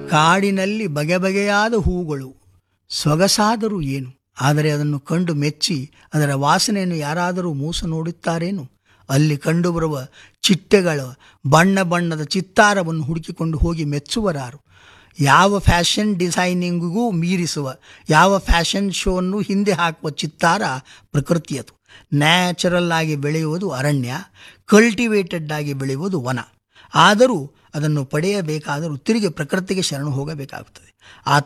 ಕಾಡಿನಲ್ಲಿ ಬಗೆ ಬಗೆಯಾದ ಹೂಗಳು ಸೊಗಸಾದರೂ ಏನು ಆದರೆ ಅದನ್ನು ಕಂಡು ಮೆಚ್ಚಿ ಅದರ ವಾಸನೆಯನ್ನು ಯಾರಾದರೂ ಮೂಸ ನೋಡುತ್ತಾರೇನು ಅಲ್ಲಿ ಕಂಡುಬರುವ ಚಿಟ್ಟೆಗಳ ಬಣ್ಣ ಬಣ್ಣದ ಚಿತ್ತಾರವನ್ನು ಹುಡುಕಿಕೊಂಡು ಹೋಗಿ ಮೆಚ್ಚುವರಾರು ಯಾವ ಫ್ಯಾಷನ್ ಡಿಸೈನಿಂಗಿಗೂ ಮೀರಿಸುವ ಯಾವ ಫ್ಯಾಷನ್ ಶೋವನ್ನು ಹಿಂದೆ ಹಾಕುವ ಚಿತ್ತಾರ ಪ್ರಕೃತಿಯದು ನ್ಯಾಚುರಲ್ ಆಗಿ ಬೆಳೆಯುವುದು ಅರಣ್ಯ ಕಲ್ಟಿವೇಟೆಡ್ ಆಗಿ ಬೆಳೆಯುವುದು ವನ ಆದರೂ ಅದನ್ನು ಪಡೆಯಬೇಕಾದರೂ ತಿರುಗಿ ಪ್ರಕೃತಿಗೆ ಶರಣು ಹೋಗಬೇಕಾಗುತ್ತದೆ ಆ